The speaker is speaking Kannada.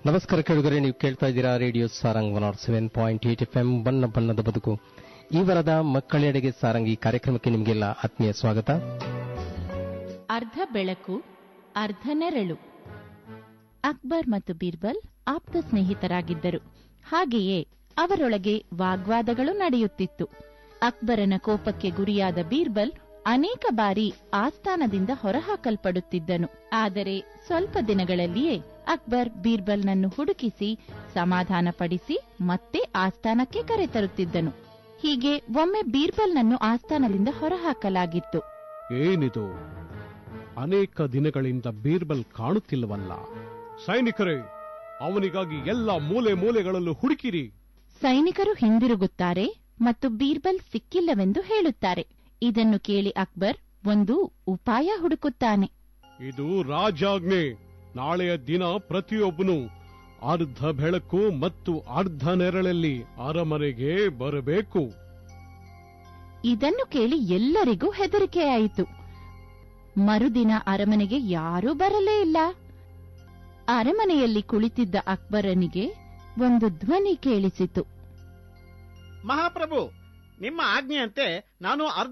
ನಮಸ್ಕಾರ ಕೇಳುಗರೆ ನೀವು ಕೇಳ್ತಾ ಇದ್ದೀರಾ radio Sarang one R seven point eight F M ಬಣ್ಣ ಬಣ್ಣದ ಬದುಕು ಈ ವರದ ಮಕ್ಕಳೆಡೆಗೆ ಸಾರಂಗ್ ಈ ಕಾರ್ಯಕ್ರಮಕ್ಕೆ ನಿಮಗೆಲ್ಲ ಆತ್ಮೀಯ ಸ್ವಾಗತ ಅರ್ಧ ಬೆಳಕು ಅರ್ಧ ನೆರಳು ಅಕ್ಬರ್ ಮತ್ತು ಬೀರ್ಬಲ್ ಆಪ್ತ ಸ್ನೇಹಿತರಾಗಿದ್ದರು ಹಾಗೆಯೇ ಅವರೊಳಗೆ ವಾಗ್ವಾದಗಳು ನಡೆಯುತ್ತಿತ್ತು ಅಕ್ಬರನ ಕೋಪಕ್ಕೆ ಗುರಿಯಾದ ಬೀರ್ಬಲ್ ಅನೇಕ ಬಾರಿ ಆಸ್ಥಾನದಿಂದ ಹೊರಹಾಕಲ್ಪಡುತ್ತಿದ್ದನು ಆದರೆ ಸ್ವಲ್ಪ ದಿನಗಳಲ್ಲಿಯೇ ಅಕ್ಬರ್ ಬೀರ್ಬಲ್ನನ್ನು ಹುಡುಕಿಸಿ ಸಮಾಧಾನಪಡಿಸಿ ಮತ್ತೆ ಆಸ್ಥಾನಕ್ಕೆ ಕರೆತರುತ್ತಿದ್ದನು ಹೀಗೆ ಒಮ್ಮೆ ಬೀರ್ಬಲ್ನನ್ನು ಆಸ್ಥಾನದಿಂದ ಹೊರಹಾಕಲಾಗಿತ್ತು ಏನಿದು ಅನೇಕ ದಿನಗಳಿಂದ ಬೀರ್ಬಲ್ ಕಾಣುತ್ತಿಲ್ಲವಲ್ಲ ಸೈನಿಕರೇ ಅವನಿಗಾಗಿ ಎಲ್ಲ ಮೂಲೆ ಮೂಲೆಗಳಲ್ಲೂ ಹುಡುಕಿರಿ ಸೈನಿಕರು ಹಿಂದಿರುಗುತ್ತಾರೆ ಮತ್ತು ಬೀರ್ಬಲ್ ಸಿಕ್ಕಿಲ್ಲವೆಂದು ಹೇಳುತ್ತಾರೆ ಇದನ್ನು ಕೇಳಿ ಅಕ್ಬರ್ ಒಂದು ಉಪಾಯ ಹುಡುಕುತ್ತಾನೆ ಇದು ರಾಜಾಜ್ಞೆ ನಾಳೆಯ ದಿನ ಪ್ರತಿಯೊಬ್ಬನು ಅರ್ಧ ಬೆಳಕು ಮತ್ತು ಅರ್ಧ ನೆರಳಲ್ಲಿ ಅರಮನೆಗೆ ಬರಬೇಕು ಇದನ್ನು ಕೇಳಿ ಎಲ್ಲರಿಗೂ ಹೆದರಿಕೆಯಾಯಿತು ಮರುದಿನ ಅರಮನೆಗೆ ಯಾರೂ ಬರಲೇ ಇಲ್ಲ ಅರಮನೆಯಲ್ಲಿ ಕುಳಿತಿದ್ದ ಅಕ್ಬರನಿಗೆ ಒಂದು ಧ್ವನಿ ಕೇಳಿಸಿತು ಮಹಾಪ್ರಭು ನಿಮ್ಮ ಆಜ್ಞೆಯಂತೆ ನಾನು ಅರ್ಧ